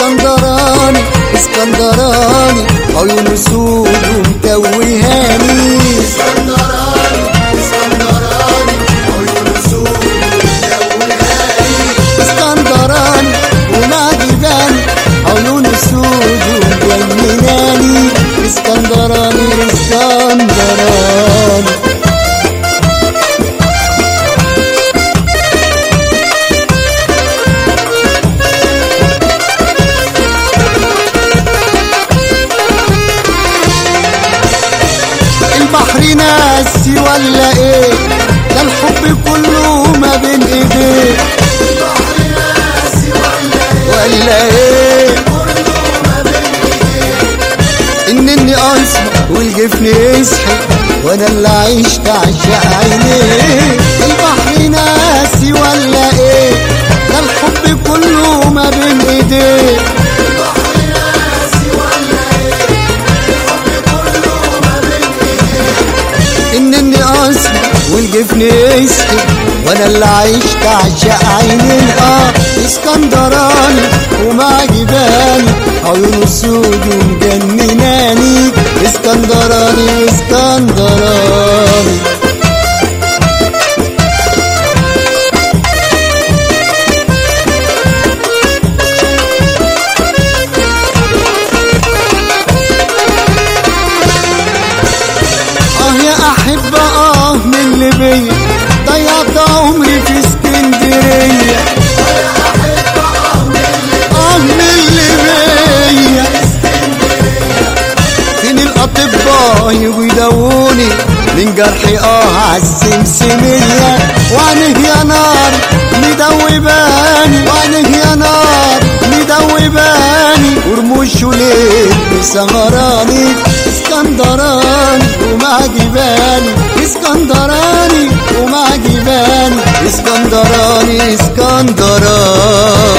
اسكندراني اسكندراني عيون سود ومتوهاني اسكندراني اسكندراني عيون سود ومتوهاني اسكندراني وما جباني عيون سود ومجنناني اسكندراني اسكندراني البحر ناسي ولا ايه ده الحب كله ما بين ايديه ولا ايه انني اسمر والجفن يصحي وانا اللي عشت عشق عينيه البحر ناسي ولا ايه ده الحب كله ما بين ايديه انني اسمر والجفن يسحب وانا اللي عشت عشق عينين اه اسكندراني ومع جبالي عيون السود ومجنناني اسكندراني اسكندراني اه يا احبة اه من اللي بيا ضيعت عمري في اسكندرية اه من اللي بيا فين الاطباء يجوا يداووني من جرحي اه عالسمسمية وعنه يا نار مدوباني وعنه يا نار مدوباني ورموش وليل مسهراني اسكندراني ومع جبالي اسكندراني ومع جبالي اسكندراني اسكندراني